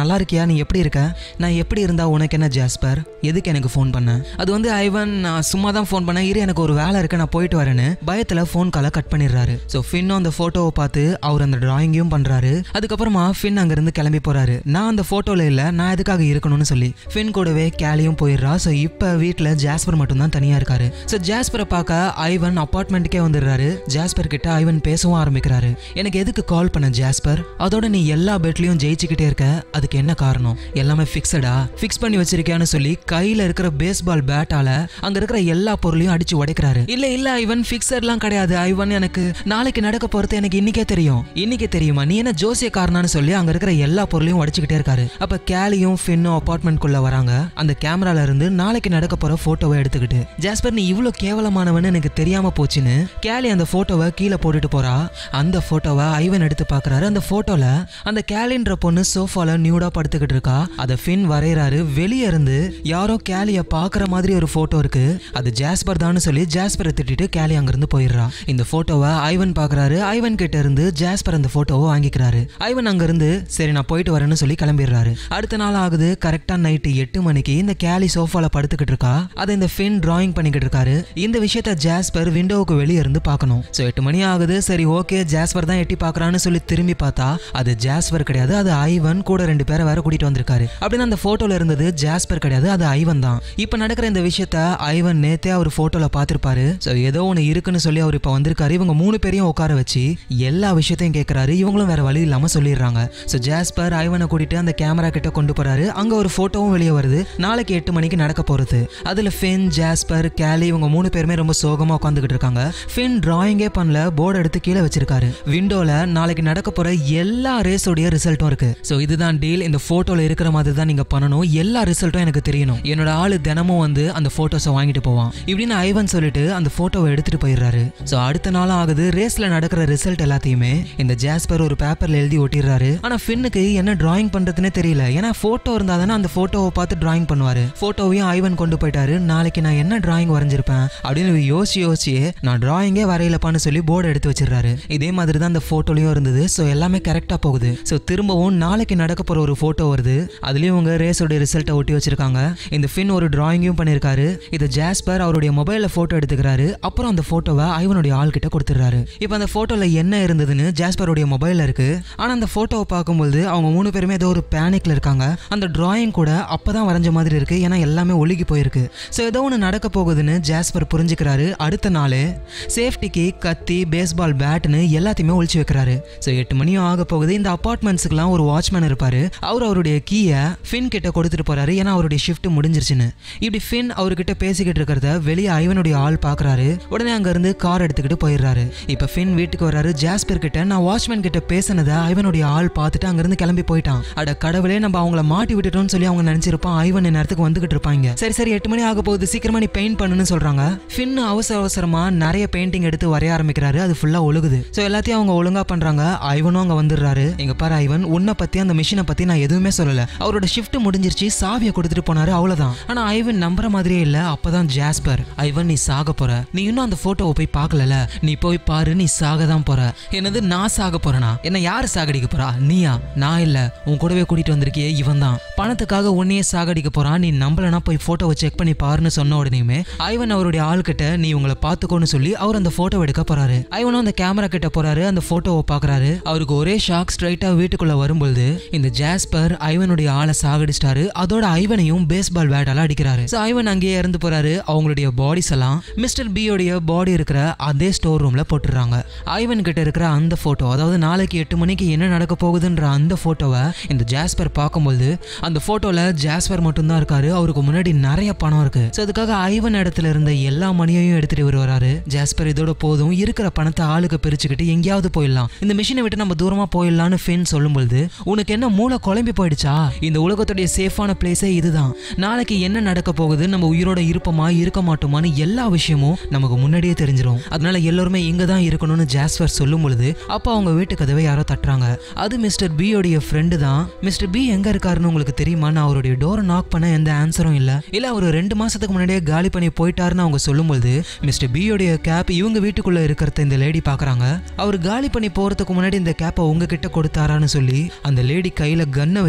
நீ எப்படி இருக்க நான் எப்படி இருந்தா உனக்கு என்ன ஜாஸ்பர் எதுக்கு எனக்கு ஃபோன் பண்ண அது வந்து ஐவன் நான் சும்மா தான் ஃபோன் பண்ணேன் இரு எனக்கு ஒரு வேலை இருக்கு நான் போயிட்டு வரேன்னு பயத்துல ஃபோன் காலை கட் பண்ணிடுறாரு ஸோ ஃபின்னும் அந்த ஃபோட்டோவை பார்த்து அவர் அந்த டிராயிங்கையும் பண்றாரு அதுக்கப்புறமா ஃபின் அங்கிருந்து கிளம்பி போறாரு நான் அந்த ஃபோட்டோல இல்ல நான் எதுக்காக இருக்கணும்னு சொல்லி ஃபின் கூடவே கேலியும் போயிடுறா ஸோ இப்போ வீட்டில் ஜாஸ்பர் மட்டும் தான் தனியா இருக்காரு ஸோ ஜாஸ்பரை பார்க்க ஐவன் அப்பார்ட்மெண்ட்டுக்கே வந்துடுறாரு ஜாஸ்பர் கிட்ட ஐவன் பேசவும் ஆரம்பிக்கிறாரு எனக்கு எதுக்கு கால் பண்ண ஜாஸ்பர் அதோட நீ எல்லா பெட்லயும் ஜெயிச்சுக்கிட்டே இருக்க அதுக்கு என்ன காரணம் எல்லாமே ஃபிக்ஸடா ஃபிக்ஸ் பண்ணி வச்சிருக்கியான்னு சொல்லி கையில இருக்கிற பேஸ்பால் பேட்டால அங்க இருக்கிற எல்லா பொருளையும் அடிச்சு உடைக்கிறாரு இல்ல இல்ல ஐவன் ஃபிக்ஸட்லாம் கிடையாது ஐவன் எனக்கு நாளைக்கு நடக்க போறது எனக்கு இன்னைக்கே தெரியும் இன்னைக்கே தெரியுமா நீ என்ன ஜோசியக்காரனான்னு சொல்லி அங்க இருக்கிற எல்லா பொருளையும் உடைச்சுக்கிட்டே இருக்காரு அப்ப கேலியும் ஃபின்னும் அபார்ட்மெண்ட் குள்ள வராங்க அந்த கேமரால இருந்து நாளைக்கு நடக்க போற போட்டோவை எடுத்துக்கிட்டு ஜாஸ்பர் நீ இவ்வளவு கேவலமானவன்னு எனக்கு தெரியாம போச்சுன்னு கேலி அந்த போட்டோவை கீழே போட்டுட்டு போறா அந்த போட்டோவை ஐவன் எடுத்து பார்க்கறாரு அந்த போட்டோல அந்த கேலின்ற பொண்ணு சோஃபால நியூடா படுத்துக்கிட்டு இருக்கா அதை ஃபின் வரையறாரு வெளியே இருந்து யாரோ கேலிய பாக்குற மாதிரி ஒரு போட்டோ இருக்கு அது ஜாஸ்பர் தான் சொல்லி ஜாஸ்பரை திட்டிட்டு கேலி அங்கிருந்து போயிடுறா இந்த போட்டோவை ஐவன் பாக்குறாரு ஐவன் கிட்ட இருந்து ஜாஸ்பர் அந்த போட்டோவை வாங்கிக்கிறாரு ஐவன் அங்கிருந்து சரி நான் போயிட்டு வரேன்னு சொல்லி கிளம்பிடுறாரு அடுத்த நாள் ஆகுது கரெக்டா நைட்டு எட்டு மணிக்கு இந்த கேலி சோஃபால படுத்துக்கிட்டு இருக்கா அதை இந்த ஃபின் டிராயிங் பண்ணிக்கிட்டு இருக்காரு இந்த விஷயத்த ஜாஸ்பர் விண்டோவுக்கு வெளியே இருந்து பார்க்கணும் ஸோ எட்டு மணி ஆகுது சரி ஓகே ஜாஸ்பர் தான் எட்டி பார்க்கறான்னு சொல்லி திரும்பி பார்த்தா அது ஜாஸ்பர் கிடையாது அது ஐவன் கூட ரெண்டு பேரை வேற கூட்டிட்டு வந்திருக்காரு அப்படின்னு அந்த போட்டோல இருந்தது ஜாஸ்பர் கிடையாது அது ஐவன் தான் இப்போ நடக்கிற இந்த விஷயத்த ஐவன் நேத்தே அவர் போட்டோல பார்த்திருப்பாரு ஸோ ஏதோ ஒன்று இருக்குன்னு சொல்லி அவர் இப்போ வந்திருக்காரு இவங்க மூணு பேரையும் உட்கார வச்சு எல்லா விஷயத்தையும் கேட்கறாரு இவங்களும் வேற வழி இல்லாம சொல்லிடுறாங்க ஸோ ஜாஸ்பர் ஐவனை கூட்டிட்டு அந்த கேமரா கிட்ட கொண்டு போறாரு அங்க ஒரு போட்டோவும் வெளியே வருது நாளைக்கு எட்டு மணிக்கு நடக்க போறது அதுல ஃபின் ஜாஸ்பர் கேலி இவங்க மூணு பேருமே ரொம்ப சோகமா உட்காந்துக்கிட்டு இருக்காங்க ஃபின் டிராயிங்கே பண்ணல போர்டு எடுத்து கீழே வச்சிருக்காரு விண்டோல நாளைக்கு நடக்க போற எல்லா ரேஸோடைய ரிசல்ட்டும் இருக்கு ஸோ இதுதான் டீல் இந்த போட்டோல இருக்கிற மாதிரி தான் நீங்க பண்ணணும் எல்லா ரிசல்ட்டும் எனக்கு தெரியணும் என்னோட ஆளு தினமும் வந்து அந்த போட்டோஸை வாங்கிட்டு போவான் இப்படின்னு ஐவன் சொல்லிட்டு அந்த போட்டோவை எடுத்துட்டு போயிடுறாரு ஸோ அடுத்த நாள் ஆகுது ரேஸ்ல நடக்கிற ரிசல்ட் எல்லாத்தையுமே இந்த ஜாஸ்பர் ஒரு பேப்பர்ல எழுதி ஒட்டிடுறாரு ஆனா ஃபின்னுக்கு என்ன டிராயிங் பண்றதுனே தெரியல ஏன்னா போட்டோ இருந்தா தானே அந்த போட்டோவை பார்த்து டிராயிங் பண்ணுவாரு போட்டோவையும் ஐவன் கொண்டு போயிட்டாரு நாளைக்கு நான் என்ன டிராயிங் வரைஞ்சிருப்பேன் அப்படின்னு யோசிச்சு யோசிச்சு நான் டிராயிங்கே வரையலப்பான்னு சொல்லி போர்டு எடுத்து வச்சிடுறாரு இதே மாதிரி தான் அந்த போட்டோலயும் இருந்தது ஸோ எல்லாமே கரெக்டா போகுது ஸோ திரும்பவும் நாளைக்கு நடக்க போற ஒரு போட்டோ வருது அதுலயும் உங்க ரேஸோட ரிசல்ட்டை ஒட்டி வச்சிருக்காங்க இந்த ஃபின் ஒரு டிராயிங்கும் பண்ணியிருக்காரு இது ஜாஸ்பர் அவருடைய மொபைல்ல போட்டோ எடுத்துக்கிறாரு அப்புறம் அந்த போட்டோவை ஐவனுடைய ஆள் கிட்ட கொடுத்துறாரு இப்போ அந்த போட்டோல என்ன இருந்ததுன்னு ஜாஸ்பருடைய மொபைல்ல இருக்கு ஆனா அந்த போட்டோவை பார்க்கும்போது அவங்க மூணு பேருமே ஏதோ ஒரு பேனிக்ல இருக்காங்க அந்த டிராயிங் கூட அப்பதான் வரைஞ்ச மாதிரி இருக்கு ஏன்னா எல்லாமே ஒழுகி போயிருக்கு ஸோ ஏதோ ஒன்று நடக்க போகுதுன்னு ஜாஸ்பர் புரிஞ்சுக்கிறாரு அடுத்த நாள் சேஃப்டிக்கு கத்தி பேஸ்பால் பேட்னு எல்லாத்தையுமே ஒழிச்சு வைக்கிறாரு ஸோ எட்டு மணியும் ஆக போகுது இந்த அப்பார்ட்மெண்ட்ஸுக்குலாம் ஒரு வாட்ச்மேன் இருப்பாரு அவர் அவருடைய கீயை ஃபின் கிட்ட கொடுத்துட்டு போறாரு ஏன்னா அவருடைய ஷிஃப்ட் முடிஞ்சிருச்சுன்னு இப்படி ஃபின் அவர்கிட்ட பேசிக்கிட்டு இருக்கிறத வெளியே ஐவனுடைய ஆள் பார்க்கறாரு உடனே அங்க இருந்து கார் எடுத்துக்கிட்டு போயிடுறாரு இப்போ ஃபின் வீட்டுக்கு வராரு ஜாஸ்பர் கிட்ட நான் வாட்ச்மேன் கிட்ட பேசினதை ஐவனுடைய ஆள் பார்த்துட்டு அங்கிருந்து கிளம்பி போயிட்டான் அட கடவுளே நம்ம அவங்கள மாட்டி விட்டுட்டோம்னு சொல்லி அவங்க நினைச்சிருப்பான் ஐவன் நேரத்துக்கு வந்துகிட்டு இருப்பாங்க சரி சரி எட்டு மணி ஆக போகுது சீக்கிரமா நீ பெயிண்ட் பண்ணுன்னு சொல்றாங்க ஃபின் அவசர அவசரமா நிறைய பெயிண்டிங் எடுத்து வரைய ஆரம்பிக்கிறாரு அது ஃபுல்லா ஒழுகுது ஸோ எல்லாத்தையும் அவங்க ஒழுங்கா பண்றாங்க ஐவனும் அங்க வந்துடுறாரு எங்க பாரு ஐவன் உன்னை பத்தி அந்த மிஷினை பத்தி நான் எதுவுமே சொல்லல அவரோட ஷிஃப்ட் முடிஞ்சிருச்சு சாவியை கொடுத்துட்டு போனாரு அவ்வளவுதான் ஆனா ஐவன் நம்புற மாதிரியே இல்ல அப்பதான் ஜாஸ்பர் ஐவன் நீ சாக போற நீ இன்னும் அந்த போட்டோவை போய் பார்க்கலல நீ போய் பாரு நீ சாக தான் போற என்னது நான் சாக போறேனா என்ன யாரு சாகடிக்க போறா நீயா நான் இல்ல உன் கூடவே கூட்டிட்டு வந்திருக்கியே இவன் தான் பணத்துக்காக உன்னையே சாகடிக்க போறான் நீ நம்பலனா போய் போட்டோவை செக் பண்ணி பாருன்னு சொன்ன உடனேயுமே ஐவன் அவருடைய ஆள்கிட்ட நீ உங்களை பார்த்துக்கோன்னு சொல்லி அவர் அந்த போட்டோ எடுக்க போறாரு ஐவனும் அந்த கேமரா கிட்ட போறாரு அந்த போட்டோவை பாக்குறாரு அவருக்கு ஒரே ஷாக் ஸ்ட்ரைட்டா வீட்டுக்குள்ள வரும்பொழுது இந்த ஜாஸ்பர் ஐவனுடைய ஆளை சாகடிச்சிட்டாரு அதோட ஐவனையும் பேஸ்பால் பேட்டால அடிக்கிறாரு So, ஐவன் அங்கேயே இறந்து போறாரு அவங்களுடைய பாடிஸ் எல்லாம் மிஸ்டர் பியோடைய பாடி இருக்கிற அதே ஸ்டோர் ரூம்ல போட்டுடுறாங்க ஐவன் கிட்ட இருக்கிற அந்த போட்டோ அதாவது நாளைக்கு எட்டு மணிக்கு என்ன நடக்க போகுதுன்ற அந்த போட்டோவை இந்த ஜாஸ்பர் பார்க்கும்போது அந்த போட்டோல ஜாஸ்பர் மட்டும்தான் இருக்காரு அவருக்கு முன்னாடி நிறைய பணம் இருக்கு ஸோ அதுக்காக ஐவன் இடத்துல இருந்த எல்லா மணியையும் எடுத்துட்டு இவர் வராரு ஜாஸ்பர் இதோட போதும் இருக்கிற பணத்தை ஆளுக்கு பிரிச்சுக்கிட்டு எங்கேயாவது போயிடலாம் இந்த மிஷினை விட்டு நம்ம தூரமா போயிடலாம்னு ஃபென் சொல்லும்பொழுது உனக்கு என்ன மூளை குழம்பி போயிடுச்சா இந்த உலகத்துடைய சேஃபான பிளேஸே இதுதான் நாளைக்கு என்ன நடக்க போகுது நம்ம உயிரோட இருப்போமா இருக்க மாட்டோமான்னு எல்லா விஷயமும் நமக்கு முன்னாடியே தெரிஞ்சிரும் அதனால எல்லாருமே இங்க தான் இருக்கணும்னு ஜாஸ்பர் சொல்லும் பொழுது அப்போ அவங்க வீட்டு கதவை யாரோ தட்டுறாங்க அது மிஸ்டர் பியோடைய ஃப்ரெண்டு தான் மிஸ்டர் பி எங்க இருக்காருன்னு உங்களுக்கு தெரியுமா நான் அவருடைய டோரை நாக் பண்ண எந்த ஆன்சரும் இல்ல இல்ல அவர் ரெண்டு மாசத்துக்கு முன்னாடியே காலி பண்ணி போயிட்டாருன்னு அவங்க சொல்லும்போது மிஸ்டர் பியோடைய கேப் இவங்க வீட்டுக்குள்ள இருக்கிறத இந்த லேடி பாக்குறாங்க அவர் காலி பண்ணி போறதுக்கு முன்னாடி இந்த கேப்பை உங்ககிட்ட கொடுத்தாரான்னு சொல்லி அந்த லேடி கையில கன்னை வச்சு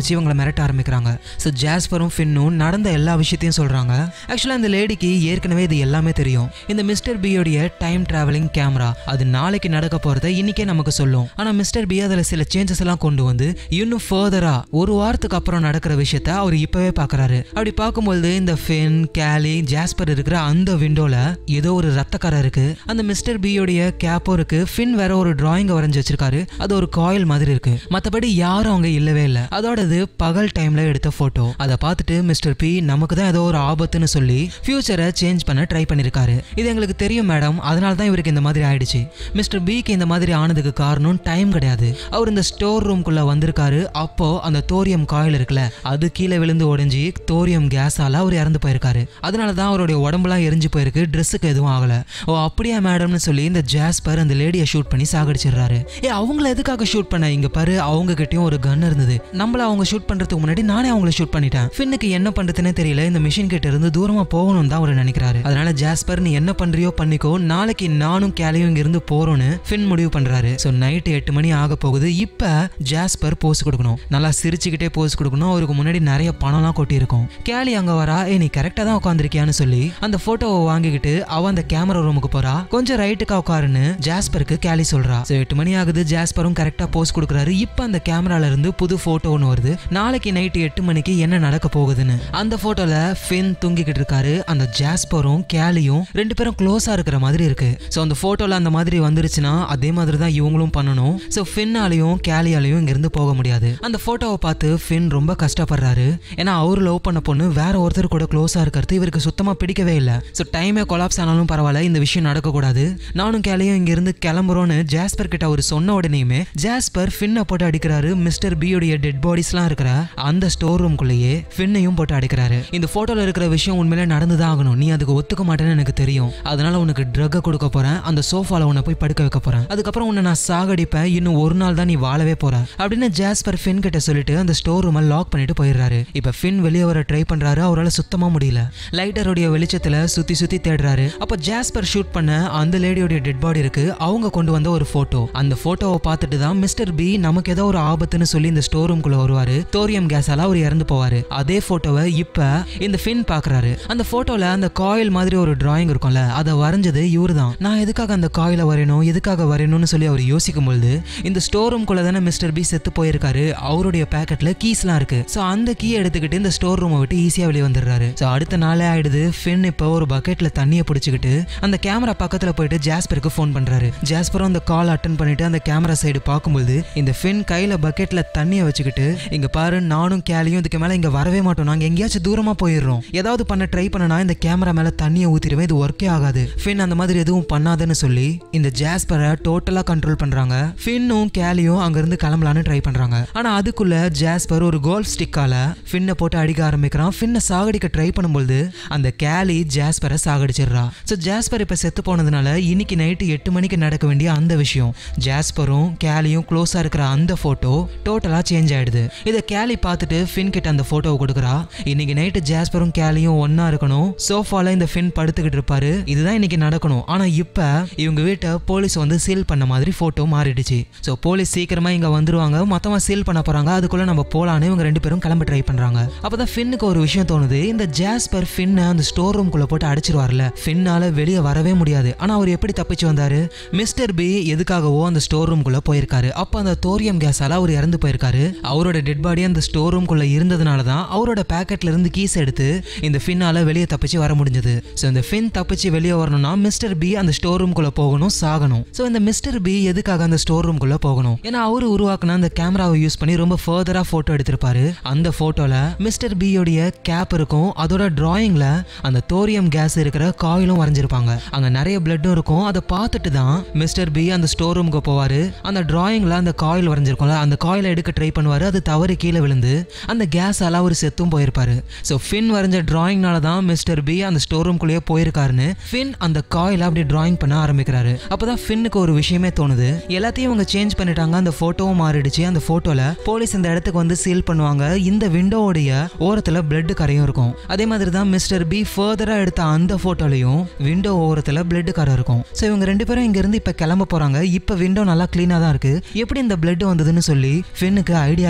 வச்சு இவங்களை மிரட்ட ஆரம்பிக்கிறாங்க ஸோ ஜாஸ்பரும் ஃபின்னும் நடந்த எல்லா விஷயத்தையும் சொல்றாங்க ஆக்சுவலாக இந்த லேடிக்கு ஏற்கனவே இது எல்லாமே தெரியும் இந்த மிஸ்டர் பியோடைய டைம் டிராவலிங் கேமரா அது நாளைக்கு நடக்க போறத இன்னைக்கே நமக்கு சொல்லும் ஆனா மிஸ்டர் பி அதுல சில சேஞ்சஸ் எல்லாம் கொண்டு வந்து இன்னும் ஃபர்தரா ஒரு வாரத்துக்கு அப்புறம் நடக்கிற விஷயத்த அவர் இப்பவே பாக்குறாரு அப்படி பார்க்கும்போது இந்த ஃபின் கேலி ஜாஸ்பர் இருக்கிற அந்த விண்டோல ஏதோ ஒரு ரத்தக்கரை இருக்கு அந்த மிஸ்டர் பியோடைய கேப்பும் இருக்கு ஃபின் வேற ஒரு டிராயிங் வரைஞ்சு வச்சிருக்காரு அது ஒரு காயில் மாதிரி இருக்கு மத்தபடி யாரும் அங்க இல்லவே இல்லை அதோடது பகல் டைம்ல எடுத்த போட்டோ அதை பார்த்துட்டு மிஸ்டர் பி நமக்கு தான் ஏதோ ஒரு ஆபத்துன்னு சொல்லி ஃபியூச்சரை சேஞ்ச் பண்ண ட்ரை பண்ணிருக்காரு இது எங்களுக்கு தெரியும் மேடம் அதனால தான் இவருக்கு இந்த மாதிரி ஆயிடுச்சு மிஸ்டர் பிக்கு இந்த மாதிரி ஆனதுக்கு காரணம் டைம் கிடையாது அவர் இந்த ஸ்டோர் ரூம்குள்ள வந்திருக்காரு அப்போ அந்த தோரியம் காயில் இருக்குல்ல அது கீழே விழுந்து உடைஞ்சி தோரியம் கேஸால அவர் இறந்து போயிருக்காரு அதனால தான் அவருடைய உடம்புலாம் எரிஞ்சு போயிருக்கு ட்ரெஸ்ஸுக்கு எதுவும் ஆகல ஓ அப்படியா மேடம்னு சொல்லி இந்த ஜாஸ்பர் அந்த லேடியை ஷூட் பண்ணி சாகடிச்சிடுறாரு ஏ அவங்கள எதுக்காக ஷூட் பண்ண இங்க பாரு அவங்க கிட்டயும் ஒரு கன் இருந்தது நம்மள அவங்க ஷூட் பண்றதுக்கு முன்னாடி நானே அவங்கள ஷூட் பண்ணிட்டேன் ஃபின்னுக்கு என்ன பண்றதுன்னே தெரியல இந்த மிஷின் கிட்ட இருந்து தூரமா போகணும் தான் அவர் நினைக்கிறாரு அதனால ஜாஸ்பர் நீ என்ன பண்றியோ பண்ணிக்கோ நாளைக்கு நானும் கேலியும் இங்க இருந்து போறோம்னு ஃபின் முடிவு பண்றாரு ஸோ நைட்டு எட்டு மணி ஆக போகுது இப்ப ஜாஸ்பர் போஸ் கொடுக்கணும் நல்லா சிரிச்சுக்கிட்டே போஸ் கொடுக்கணும் அவருக்கு முன்னாடி நிறைய பணம்லாம் கொட்டி இருக்கும் கேலி அங்க வரா ஏ நீ கரெக்டா தான் உட்காந்துருக்கியான்னு சொல்லி அந்த போட்டோவை வாங்கிக்கிட்டு அவ அந்த கேமரா ரூமுக்கு போறா கொஞ்சம் ரைட்டுக்கா உட்காருன்னு ஜாஸ்பருக்கு கேலி சொல்றா ஸோ எட்டு மணி ஆகுது ஜாஸ்பரும் கரெக்டா போஸ் கொடுக்குறாரு இப்ப அந்த கேமரால இருந்து புது போட்டோ ஒன்று வருது நாளைக்கு நைட்டு எட்டு மணிக்கு என்ன நடக்க போகுதுன்னு அந்த போட்டோல ஃபின் தூங்கிக்கிட்டு இருக்காரு அந்த ஜாஸ்பரும் கேலியும் ரெண்டு பேரும் க்ளோஸா இருக்கிற மாதிரி இருக்கு ஸோ அந்த போட்டோல அந்த மாதிரி வந்துருச்சுன்னா அதே மாதிரி தான் இவங்களும் பண்ணணும் ஸோ ஃபின்னாலையும் கேலியாலையும் இங்க இருந்து போக முடியாது அந்த போட்டோவை பார்த்து ஃபின் ரொம்ப கஷ்டப்படுறாரு ஏன்னா அவர் லவ் பண்ண பொண்ணு வேற ஒருத்தர் கூட க்ளோஸா இருக்கிறது இவருக்கு சுத்தமா பிடிக்கவே இல்லை ஸோ டைமே கொலாப்ஸ் ஆனாலும் பரவாயில்ல இந்த விஷயம் நடக்கக்கூடாது நானும் கேலியும் இங்க இருந்து கிளம்புறோன்னு ஜாஸ்பர் கிட்ட அவர் சொன்ன உடனேயுமே ஜாஸ்பர் ஃபின்னை போட்டு அடிக்கிறாரு மிஸ்டர் பியோடைய டெட் பாடிஸ்லாம் இருக்கிற அந்த ஸ்டோர் ரூம்குள்ளேயே ஃபின்னையும் போட்டு அடிக்கிறாரு இந்த போட்டோல இருக்கிற விஷயம் உண்மையிலே நடந்துதான் ஆகணும் நீ அதுக்கு ஒத்துக்க மாட்டேன்னு எனக்கு தெரியும் அதனால உனக்கு ட்ரக்கை கொடுக்க போறேன் அந்த சோஃபால உன்னை போய் படுக்க வைக்க போறேன் அதுக்கப்புறம் உன்னை நான் சாகடிப்பேன் இன்னும் ஒரு நாள் தான் நீ வாழவே போற அப்படின்னு ஜாஸ்பர் ஃபின் கிட்ட சொல்லிட்டு அந்த ஸ்டோர் ரூமை லாக் பண்ணிட்டு போயிடுறாரு இப்ப ஃபின் வெளியே வர ட்ரை பண்றாரு அவரால் சுத்தமா முடியல லைட்டருடைய வெளிச்சத்துல சுத்தி சுத்தி தேடுறாரு அப்ப ஜாஸ்பர் ஷூட் பண்ண அந்த லேடியோட டெட் பாடி இருக்கு அவங்க கொண்டு வந்த ஒரு போட்டோ அந்த போட்டோவை பார்த்துட்டு தான் மிஸ்டர் பி நமக்கு ஏதோ ஒரு ஆபத்துன்னு சொல்லி இந்த ஸ்டோர் ரூம்குள்ள வருவாரு தோரியம் கேஸால அவர் இறந்து போவாரு அதே போட்டோவை இப்ப இந்த ஃபின் பாக்குறாரு அந்த போட்டோல அந்த காயில் மாதிரி ஒரு டிராயிங் இருக்கும்ல அதை வரைஞ்சது இவரு தான் நான் எதுக்காக அந்த காயில வரையணும் எதுக்காக வரையணும்னு சொல்லி அவர் யோசிக்கும் பொழுது இந்த ஸ்டோர் ரூம்குள்ள தானே மிஸ்டர் பி செத்து போயிருக்காரு அவருடைய பேக்கெட்ல கீஸ்லாம் இருக்கு ஸோ அந்த கீ எடுத்துக்கிட்டு இந்த ஸ்டோர் ரூமை விட்டு ஈஸியா வெளியே வந்துடுறாரு ஸோ அடுத்த நாளே ஆயிடுது ஃபின் இப்போ ஒரு பக்கெட்ல தண்ணியை பிடிச்சிக்கிட்டு அந்த கேமரா பக்கத்துல போயிட்டு ஜாஸ்பருக்கு ஃபோன் பண்றாரு ஜாஸ்பரும் அந்த கால் அட்டன் பண்ணிட்டு அந்த கேமரா சைடு பார்க்கும்போது இந்த ஃபின் கையில பக்கெட்ல தண்ணியை வச்சுக்கிட்டு இங்க பாரு நானும் கேலியும் இதுக்கு மேல இங்க வரவே மாட்டோம் நாங்க எங்கேயாச்சும் தூரமா போயிடுறோம் ஏதாவது பண்ண ட்ரை பண்ணனா இந்த கேமரா மேல தண்ணியை ஊத்திடுவேன் இது ஒர்க்கே ஆகாது ஃபின் அந்த மாதிரி எதுவும் பண்ணாதுன்னு சொல்லி இந்த ஜாஸ்பரை டோட்டலா கண்ட்ரோல் பண்றாங்க ஃபின்னும் கேலியும் அங்க இருந்து கிளம்பலான்னு ட்ரை பண்றாங்க ஆனா அதுக்குள்ள ஜாஸ்பர் ஒரு கோல்ஃப் ஸ்டிக்கால ஃபின்னை போட்டு அடிக்க ஆரம்பிக்கிறான் ஃபின்னை சாகடிக்க ட்ரை பண்ணும்போது அந்த கேலி ஜாஸ்பரை சாகடிச்சிடுறா ஸோ ஜாஸ்பர் இப்ப செத்து போனதுனால இன்னைக்கு நைட்டு எட்டு மணிக்கு நடக்க வேண்டிய அந்த விஷயம் ஜாஸ்பரும் கேலியும் க்ளோஸா இருக்கிற அந்த போட்டோ டோட்டலா சேஞ்ச் ஆயிடுது இதை கேலி பார்த்துட்டு ஃபின் கிட்ட அந்த போட்டோவை கொடுக்குறா இன்னைக்கு நைட்டு ஜாஸ்பரும் கேலியும் ஒண்ணா இருக்கணும் சோஃபால இந்த ஃபின் படுத்துக்கிட்டு இருப்பாரு இதுதான் இன்னைக்கு நடக்கணும் ஆனா இப்ப இவங்க வீட்டை போலீஸ் வந்து சீல் பண்ண மாதிரி போட்டோ மாறிடுச்சு ஸோ போலீஸ் சீக்கிரமா இங்க வந்துருவாங்க மொத்தமா சீல் பண்ண போறாங்க அதுக்குள்ள நம்ம போலான்னு இவங்க ரெண்டு பேரும் கிளம்ப ட்ரை பண்றாங்க அப்பதான் ஃபின்னுக்கு ஒரு விஷயம் தோணுது இந்த ஜாஸ்பர் ஃபின்னை அந்த ஸ்டோர் ரூம்குள்ள போட்டு அடிச்சிருவார்ல ஃபின்னால வெளியே வரவே முடியாது ஆனா அவர் எப்படி தப்பிச்சு வந்தாரு மிஸ்டர் பி எதுக்காகவோ அந்த ஸ்டோர் ரூம்குள்ள போயிருக்காரு அப்ப அந்த தோரியம் கேஸால அவர் இறந்து போயிருக்காரு அவரோட டெட் பாடி அந்த ஸ்டோர் ரூம்குள்ள இருந்ததுனால தான் அவரோட பேக்கெட்ல இருந்து கீஸ் எடுத்து இந்த ஃபின்னால வெளியே தப்பிச்சு வர முடிஞ்சது ஸோ இந்த ஃபின் தப்பிச்சு வெளியே வரணும்னா மிஸ்டர் பி அந்த ஸ்டோர் ரூம்குள்ள போகணும் சாகணும் ஸோ இந்த மிஸ்டர் பி எதுக்காக அந்த ஸ்டோர் ரூம்குள்ள போகணும் ஏன்னா அவரு உருவாக்குன அந்த கேமராவை யூஸ் பண்ணி ரொம்ப ஃபர்தரா போட்டோ எடுத்திருப்பாரு அந்த போட்டோல மிஸ்டர் பியோடைய கேப் இருக்கும் அதோட டிராயிங்ல அந்த தோரியம் கேஸ் இருக்கிற காயிலும் வரைஞ்சிருப்பாங்க அங்க நிறைய பிளட்டும் இருக்கும் அதை பார்த்துட்டு தான் மிஸ்டர் பி அந்த ஸ்டோர் ரூமுக்கு போவாரு அந்த டிராயிங்ல அந்த காயில் வரைஞ்சிருக்கும்ல அந்த காயிலை எடுக்க ட்ரை பண்ணுவாரு அது தவறு கீழே விழுந்து அந்த கேஸ் எல்லாம் ஒரு செத்தும் போயிருப்பாரு ஸோ ஃபின் வரைஞ்ச டிராயிங்னால தான் மிஸ்டர் பி அந்த ஸ்டோர் ரூம்குள்ளேயே போயிருக்காருன்னு ஃபின் அந்த காயில அப்படி டிராயிங் பண்ண ஆரம்பிக்கிறாரு அப்பதான் ஃபின்னுக்கு ஒரு விஷயமே தோணுது எல்லாத்தையும் அவங்க சேஞ்ச் பண்ணிட்டாங்க அந்த போட்டோவும் மாறிடுச்சு அந்த போட்டோல போலீஸ் இந்த இடத்துக்கு வந்து சீல் பண்ணுவாங்க இந்த விண்டோவுடைய ஓரத்துல பிளட் கரையும் இருக்கும் அதே மாதிரி தான் மிஸ்டர் பி ஃபர்தரா எடுத்த அந்த போட்டோலையும் விண்டோ ஓரத்துல பிளட் கரை இருக்கும் ஸோ இவங்க ரெண்டு பேரும் இங்க இருந்து இப்ப கிளம்ப போறாங்க இப்ப விண்டோ நல்லா கிளீனா தான் இருக்கு எப்படி இந்த பிளட் வந்ததுன்னு சொல்லி ஃபின்னுக்கு ஐடியாவே இல்ல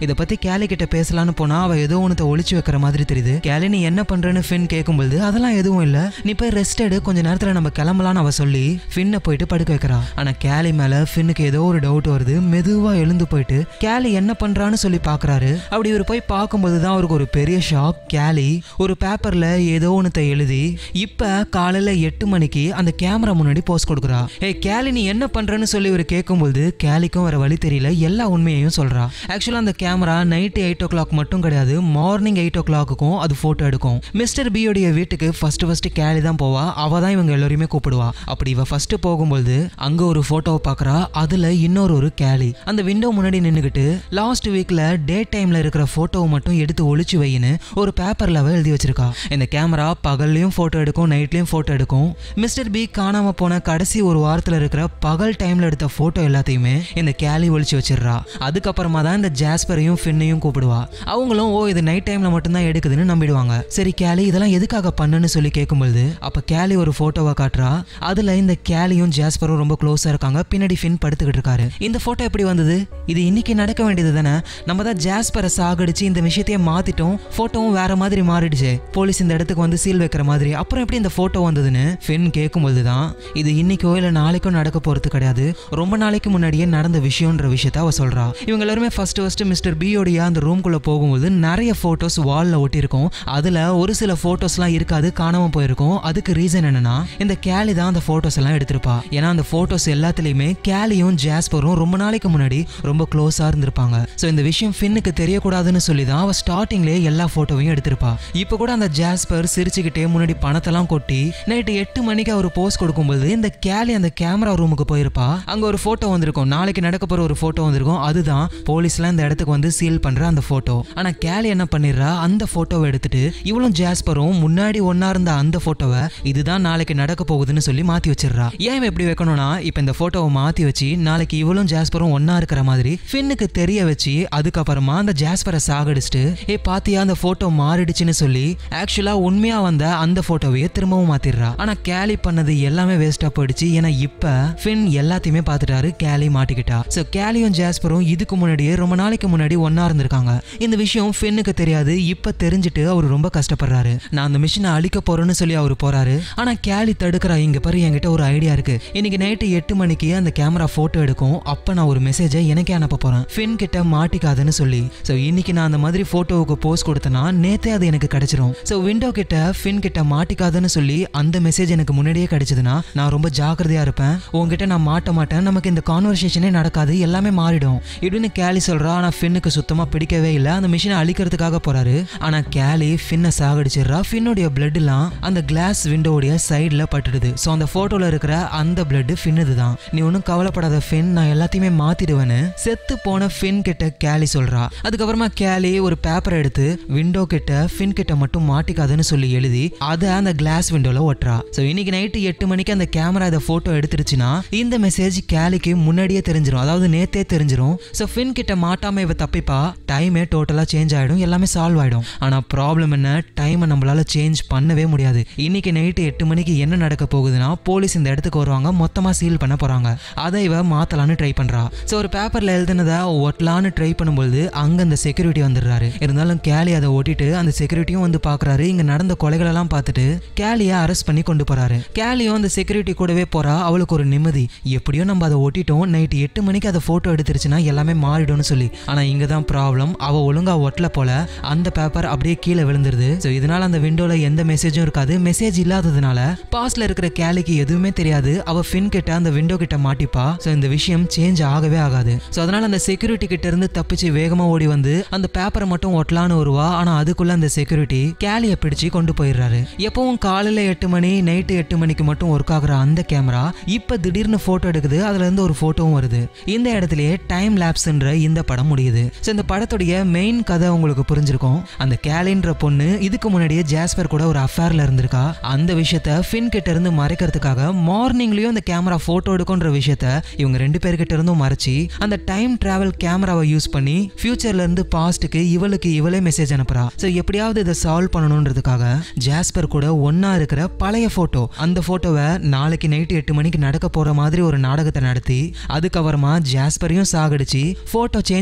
இதை பத்தி கேலி கிட்ட பேசலாம்னு போனா அவ ஏதோ ஒன்றத்தை ஒளிச்சு வைக்கிற மாதிரி தெரியுது கேலி நீ என்ன பண்றேன்னு ஃபின் கேட்கும்போது அதெல்லாம் எதுவும் இல்ல நீ போய் ரெஸ்ட் எடு கொஞ்ச நேரத்துல நம்ம கிளம்பலாம்னு அவ சொல்லி ஃபின்னை போயிட்டு படுக்க வைக்கிறா ஆனா கேலி மேல ஃபின்னுக்கு ஏதோ ஒரு டவுட் வருது மெதுவா எழுந்து போயிட்டு கேலி என்ன பண்றான்னு சொல்லி பாக்குறாரு அப்படி இவர் போய் பார்க்கும்போது தான் அவருக்கு ஒரு பெரிய ஷாக் கேலி ஒரு பேப்பர்ல ஏதோ ஒன்றத்தை எழுதி இப்ப காலையில எட்டு மணிக்கு அந்த கேமரா முன்னாடி போஸ்ட் கொடுக்குறா ஏய் கேலி நீ என்ன பண்றேன்னு சொல்லி இவர் கேட்கும்போது கேலிக்கும் வேற வழி தெரியல எல்லா உண்மையையும் சொல்றா ஆக்சுவலா அந்த கேமரா நைட்டு எயிட் ஓ கிளாக் மட்டும் கிடையாது மார்னிங் எயிட் ஓ கிளாக்குக்கும் அது போட்டோ எடுக்கும் மிஸ்டர் பியோடைய வீட்டுக்கு ஃபர்ஸ்ட் ஃபர்ஸ்ட் கேலி தான் போவா அவ தான் இவங்க எல்லாரையுமே கூப்பிடுவா அப்படி இவ ஃபர்ஸ்ட் போகும்போது அங்க ஒரு போட்டோவை பார்க்கறா அதுல இன்னொரு ஒரு கேலி அந்த விண்டோ முன்னாடி நின்னுக்கிட்டு லாஸ்ட் வீக்ல டே டைம்ல இருக்கிற போட்டோவை மட்டும் எடுத்து ஒளிச்சு வைன்னு ஒரு பேப்பர்ல அவ எழுதி வச்சிருக்கா இந்த கேமரா பகல்லையும் போட்டோ எடுக்கும் நைட்லயும் போட்டோ எடுக்கும் மிஸ்டர் பி காணாம போன கடைசி ஒரு வாரத்துல இருக்கிற பகல் டைம்ல எடுத்த போட்டோ எல்லாத்தையுமே இந்த கேலி ஒளிச்சு வச்சிடுறா அதுக்கப்புறமா தான் இந்த ஜாஸ்பரையும் ஃபின்னையும் கூப்பிடுவா அவங்களும் ஓ இது நைட் டைம்ல மட்டும்தான் எடுக்குதுன்னு நம்பிடுவாங்க சரி கேலி இதெல்லாம் எதுக்காக பண்ணுன்னு சொல்லி கேட்கும்போது அப்ப கேலி ஒரு போட்டோவை காட்டுறா அதுல இந்த கேலியும் ஜாஸ்பரும் ரொம்ப க்ளோஸா இருக்காங்க பின்னாடி ஃபின் படுத்துக்கிட்டு இருக்காரு இந்த போட்டோ எப்படி வந்தது இது இன்னைக்கு நடக்க வேண்டியது தானே நம்ம தான் ஜாஸ்பரை சாகடிச்சு இந்த விஷயத்தையே மாத்திட்டோம் போட்டோவும் வேற மாதிரி மாறிடுச்சு போலீஸ் இந்த இடத்துக்கு வந்து சீல் வைக்கிற மாதிரி அப்புறம் எப்படி இந்த போட்டோ வந்ததுன்னு ஃபின் கேட்கும்போது தான் இது இன்னைக்கோ இல்ல நாளைக்கோ நடக்க போறது கிடையாது ரொம்ப நாளைக்கு முன்னாடியே நடந்த விஷயம்ன்ற விஷயத்த அவ சொல்றா இவங்க எல்லாருமே ஃபர்ஸ்ட் ஃபர்ஸ்ட் மிஸ்டர் பியோடைய அந்த ரூம்குள்ள போகும்போது நிறைய போட்டோஸ் வால்ல ஒட்டியிருக்கும் அதுல ஒரு சில போட்டோஸ்லாம் இருக்காது காணாம போயிருக்கும் அதுக்கு ரீசன் என்னன்னா இந்த கேலி தான் அந்த போட்டோஸ் எல்லாம் எடுத்திருப்பா ஏன்னா அந்த போட்டோஸ் எல்லாத்துலயுமே கேலியும் ஜாஸ்பரும் ரொம்ப நாளைக்கு முன்னாடி ரொம்ப க்ளோஸா இருந்திருப்பாங்க ஸோ இந்த விஷயம் ஃபின்னுக்கு தெரியக்கூடாதுன்னு சொல்லி தான் அவ ஸ்டார்டிங்லேயே எல்லா போட்டோவையும் எடுத்திருப்பா இப்போ கூட அந்த ஜாஸ்பர் சிரிச்சுக்கிட்டே முன்னாடி பணத்தெல்லாம் கொட்டி நைட்டு எட்டு மணிக்கு அவர் போஸ்ட் கொடுக்கும்போது இந்த கேலி அந்த கேமரா ரூமுக்கு போயிருப்பா அங்க ஒரு போட்டோ வந்திருக்கும் நாளைக்கு நடக்க போற ஒரு போட்டோ வந்திருக்கும் அதுதான் போலீஸ்லாம் இந்த இடத்துக்கு வந்து சீல் பண்ற அந்த போட்டோ ஆனா கேலி என்ன பண்ணிடுறா அந்த போட்டோவை எடுத்துட்டு இவளும் ஜாஸ்பரும் முன்னாடி ஒன்னா இருந்த அந்த போட்டோவை இதுதான் நாளைக்கு நடக்க போகுதுன்னு சொல்லி மாத்தி வச்சிடுறா ஏன் இவன் இப்படி வைக்கணும்னா இப்ப இந்த போட்டோவை மாத்தி வச்சு நாளைக்கு இவளும் ஜாஸ்பரும் ஒன்னா இருக்கிற மாதிரி ஃபின்னுக்கு தெரிய வச்சு அதுக்கப்புறமா அந்த ஜாஸ்பரை சாகடிச்சிட்டு ஏ பாத்தியா அந்த போட்டோ மாறிடுச்சுன்னு சொல்லி ஆக்சுவலா உண்மையா வந்த அந்த போட்டோவையே திரும்பவும் மாத்திடுறா ஆனா கேலி பண்ணது எல்லாமே வேஸ்டா போயிடுச்சு ஏன்னா இப்ப ஃபின் எல்லாத்தையுமே பார்த்துட்டாரு கேலி மாட்டிக்கிட்டா சோ கேலியும் ஜாஸ்பரும் இதுக்கு முன்னாடியே ரொம்ப நாளைக்கு முன்னாடி ஒன்னா இருந்திருக்காங்க இந்த விஷயம் ஃபின்னுக்கு தெரியாது இப்ப தெரிஞ்சுட்டு அவர் ரொம்ப கஷ்டப்படுறாரு நான் அந்த மிஷினை அழிக்க போறேன்னு சொல்லி அவர் போறாரு ஆனா கேலி தடுக்கிறா இங்க பாரு என்கிட்ட ஒரு ஐடியா இருக்கு இன்னைக்கு நைட்டு எட்டு மணிக்கு அந்த கேமரா போட்டோ எடுக்கும் அப்ப நான் ஒரு மெசேஜை எனக்கே அனுப்ப போறேன் ஃபின் கிட்ட மாட்டிக்காதுன்னு சொல்லி சோ இன்னைக்கு நான் அந்த மாதிரி போட்டோவுக்கு போஸ்ட் கொடுத்தேன்னா நேத்தே அது எனக்கு கிடைச்சிரும் சோ விண்டோ கிட்ட ஃபின் கிட்ட மாட்டிக்காதுன்னு சொல்லி அந்த மெசேஜ் எனக்கு முன்னாடியே கிடைச்சதுன்னா நான் ரொம்ப ஜாக்கிரதையா இருப்பேன் உன்கிட்ட நான் மாட்ட மாட்டேன் நமக்கு இந்த கான்வர்சேஷனே நடக்காது எல்லாமே மாறிடும் இப்படின்னு கேலி சொல்றா ஆனா ஃபின்னுக்கு சுத்தமா பிடிக்கவே இல்லை அந்த மிஷினை அழிக்கிறதுக்காக போறாரு ஆனா கேலி ஃபின்னை சாகடிச்சிடுறா ஃபின்னுடைய பிளட் எல்லாம் அந்த கிளாஸ் விண்டோடைய சைடுல பட்டுடுது ஸோ அந்த போட்டோல இருக்கிற அந்த பிளட் ஃபின்னுது தான் நீ ஒன்றும் கவலைப்படாத ஃபின் நான் எல்லாத்தையுமே மாத்திடுவேன்னு செத்து போன ஃபின் கிட்ட கேலி சொல்றா அதுக்கப்புறமா கேலி ஒரு பேப்பர் எடுத்து விண்டோ கிட்ட ஃபின் கிட்ட மட்டும் மாட்டிக்காதுன்னு சொல்லி எழுதி அதை அந்த கிளாஸ் விண்டோல ஒட்டுறா ஸோ இன்னைக்கு நைட்டு எட்டு மணிக்கு அந்த கேமரா இதை போட்டோ எடுத்துருச்சுன்னா இந்த மெசேஜ் கேலிக்கு முன்னாடியே தெரிஞ்சிடும் அதாவது நேத்தே தெரிஞ்சிடும் ஸோ ஃபின் கிட்ட மாட்டாம இவ தப்பிப்பா டைமே டோட்டலா சேஞ்ச் ஆயிடும் எல்லாமே சால்வ் ஆயிடும் ஆனா ப்ராப்ளம் என்ன டைமை நம்மளால சேஞ்ச் பண்ணவே முடியாது இன்னைக்கு நைட்டு எட்டு மணிக்கு என்ன நடக்க போகுதுன்னா போலீஸ் இந்த இடத்துக்கு வருவாங்க மொத்தமா சீல் பண்ண போறாங்க அதை இவ மாத்தலான்னு ட்ரை பண்றா ஸோ ஒரு பேப்பர்ல எழுதுனதை ஒட்டலான்னு ட்ரை பண்ணும்போது அங்க அந்த செக்யூரிட்டி வந்துடுறாரு இருந்தாலும் கேலி அதை ஒட்டிட்டு அந்த செக்யூரிட்டியும் வந்து பாக்குறாரு இங்க நடந்த கொலைகள் எல்லாம் பார்த்துட்டு கேலியை அரெஸ்ட் பண்ணி கொண்டு போறாரு கேலியும் அந்த செக்யூரிட்டி கூடவே போறா அவளுக்கு ஒரு நிம்மதி எப்படியோ நம்ம அதை ஒட்டிட்டோம் நைட்டு எட்டு மணிக்கு அதை போட்டோ எடுத்துருச்சுன்னா எல்லாமே மாறிடும்னு சொல்லி ஆனா இங்க தான் ப்ராப்ளம் அவ ஒழுங்கா ஒட்டல போல அந்த பேப்பர் அப்படியே கீழே விழுந்துருது ஸோ இதனால அந்த விண்டோல எந்த மெசேஜும் இருக்காது மெசேஜ் இல்லாததுனால பாஸ்ட்ல இருக்கிற கேலிக்கு எதுவுமே தெரியாது அவ ஃபின் கிட்ட அந்த விண்டோ கிட்ட மாட்டிப்பா ஸோ இந்த விஷயம் சேஞ்ச் ஆகவே ஆகாது ஸோ அதனால அந்த செக்யூரிட்டி கிட்ட இருந்து தப்பிச்சு வேகமா ஓடி வந்து அந்த பேப்பரை மட்டும் ஒட்டலான்னு வருவா ஆனா அதுக்குள்ள அந்த செக்யூரிட்டி கேலியை பிடிச்சு கொண்டு போயிடுறாரு எப்பவும் காலையில எட்டு மணி நைட்டு எட்டு மணிக்கு மட்டும் ஒர்க் ஆகுற அந்த கேமரா இப்ப திடீர்னு போட்டோ எடுக்குது அதுல இருந்து ஒரு போட்டோவும் வருது இந்த இடத்துலயே டைம் லேப்ஸ்ன்ற இந்த படம் முடியுது ஸோ இந்த படத்துடைய மெயின் கதை உங்களுக்கு புரிஞ்சிருக்கும் அந்த கேலின்ற பொண்ணு இதுக்கு முன்னாடியே ஜாஸ்பர் கூட ஒரு அஃபேர்ல இருந்திருக்கா அந்த விஷயத்த ஃபின் கிட்ட இருந்து மறைக்கிறதுக்காக மார்னிங்லயும் இந்த கேமரா போட்டோ எடுக்கும்ன்ற விஷயத்த இவங்க ரெண்டு பேர்கிட்ட இருந்தும் மறைச்சி அந்த டைம் டிராவல் கேமராவை யூஸ் பண்ணி ஃபியூச்சர்ல இருந்து பாஸ்ட்டுக்கு இவளுக்கு இவளே மெசேஜ் அனுப்புறா ஸோ எப்படியாவது இதை சால்வ் பண்ணணுன்றதுக்காக ஜாஸ்பர் கூட ஒண்ணா இருக்கிற பழைய போட்டோ அந்த போட்டோவை நாளைக்கு நைட்டு எட்டு மணிக்கு நடக்க போற மாதிரி ஒரு நாடகத்தை நடத்தி அதுக்கப்புறமா ஜாஸ்பரையும் சாகடிச்சு போட்டோ சேஞ்ச் ஆயிடுச்சுன்னு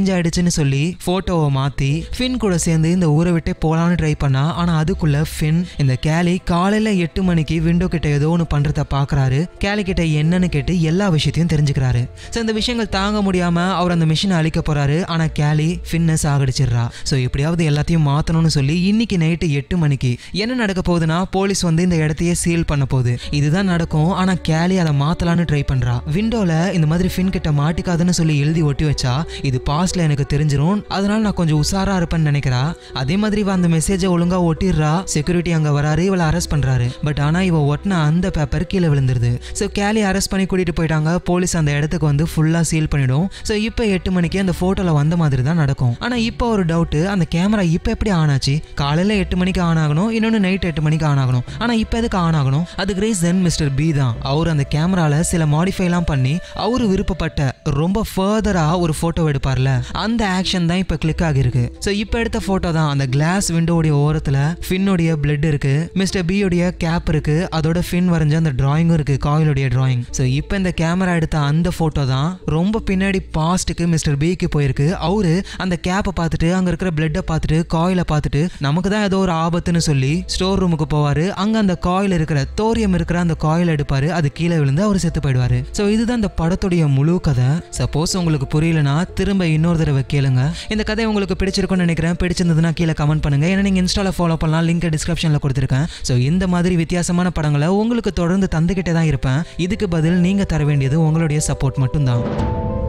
ஆச்சுன்னு சொல்லி போட்டோவை மாத்தி ஃபின் கூட சேர்ந்து இந்த ஊரை விட்டே போலான்னு ட்ரை பண்ணா ஆனா அதுக்குள்ள ஃபின் இந்த கேலி காலையில எட்டு மணிக்கு விண்டோ கிட்ட ஏதோ ஒன்று பண்றத பாக்குறாரு கேலி கிட்ட என்னன்னு கேட்டு எல்லா விஷயத்தையும் தெரிஞ்சுக்கிறாரு ஸோ இந்த விஷயங்கள் தாங்க முடியாம அவர் அந்த மிஷினை அழிக்க போறாரு ஆனா கேலி ஃபின்னை சாகடிச்சிடுறா ஸோ எப்படியாவது எல்லாத்தையும் மாத்தணும்னு சொல்லி இன்னைக்கு நைட்டு எட்டு மணிக்கு என்ன நடக்க போகுதுன்னா போலீஸ் வந்து இந்த இடத்தையே சீல் பண்ண போகுது இதுதான் நடக்கும் ஆனா கேலி அதை மாத்தலான்னு ட்ரை பண்றா விண்டோல இந்த மாதிரி ஃபின் கிட்ட மாட்டிக்காதுன்னு சொல்லி எழுதி ஒட்டி வச்சா இது பாஸ்ட்ல எனக்கு தெரிஞ்சிரும் அதனால நான் கொஞ்சம் உஷாரா இருப்பேன்னு நினைக்கிறா அதே மாதிரி இவ அந்த மெசேஜை ஒழுங்கா ஒட்டிடுறா செக்யூரிட்டி அங்க வராரு இவளை அரெஸ்ட் பண்றாரு பட் ஆனா இவ ஒட்டின அந்த பேப்பர் கீழே விழுந்துருது ஸோ கேலி அரெஸ்ட் பண்ணி கூட்டிட்டு போயிட்டாங்க போலீஸ் அந்த இடத்துக்கு வந்து ஃபுல்லா சீல் பண்ணிடும் ஸோ இப்போ எட்டு மணிக்கு அந்த போட்டோல வந்த மாதிரி தான் நடக்கும் ஆனா இப்போ ஒரு டவுட் அந்த கேமரா இப்போ எப்படி ஆன் ஆச்சு காலையில எட்டு மணிக்கு ஆன் ஆகணும் இன்னொன்று நைட் எட்டு மணிக்கு ஆன் ஆகணும் ஆனா இப்போ எதுக்கு ஆன் ஆகணும் அதுக்கு ரீசன் மிஸ்டர் பி தான் அவர் அந்த கேமரால சில மாடிஃபைலாம் பண்ணி அவரு விருப்பப்பட்ட ரொம்ப ஃபர்தரா ஒரு போட்டோ எடுப்பார்ல அந்த ஆக்ஷன் தான் இப்போ கிளிக் ஆகிருக்கு ஸோ இப்போ எடுத்த போட்டோ தான் அந்த கிளாஸ் விண்டோடைய ஓரத்துல ஃபின்னுடைய பிளட் இருக்கு மிஸ்டர் பியோடைய கேப் இருக்கு அதோட ஃபின் வரைஞ்ச அந்த டிராயிங்கும் இருக்கு காயிலுடைய டிராயிங் ஸோ இப்போ இந்த கேமரா எடுத்த அந்த போட்டோ தான் ரொம்ப பின்னாடி பாஸ்ட்டுக்கு மிஸ்டர் பிக்கு போயிருக்கு அவரு அந்த கேப்பை பார்த்துட்டு அங்க இருக்கிற பிளட்டை பார்த்துட்டு காயிலை பார்த்துட்டு நமக்கு தான் ஏதோ ஒரு ஆபத்துன்னு சொல்லி ஸ்டோர் ரூமுக்கு போவாரு அங்க அந்த காயில் இருக்கிற தோரியம் இருக்கிற அந்த காயில் எடுப்பாரு அது கீழே விழுந்து அவர் செத்து போயிடுவாரு ஸோ இதுதான் இந்த படத்துடைய முழு கதை சப்போஸ் உங்களுக்கு புரியலனா திரும்ப இன்னொரு தடவை கேளுங்க இந்த கதை உங்களுக்கு பிடிச்சிருக்கும்னு நினைக்கிறேன் பிடிச்சிருந்ததுன்னா கீழே கமெண்ட் பண்ணுங்க ஏன்னா நீங்க இன்ஸ்டால ஃபாலோ பண்ணலாம் லிங்க் டிஸ்கிரிப்ஷன்ல கொடுத்துருக்கேன் ஸோ இந்த மாதிரி வித்தியாசமான படங்களை உங்களுக்கு தொடர்ந்து தந்துகிட்டே தான் இருப்பேன் இதுக்கு பதில் நீங்க தர வேண்டியது உங்களுடைய சப்போர்ட் மட்டும்தான்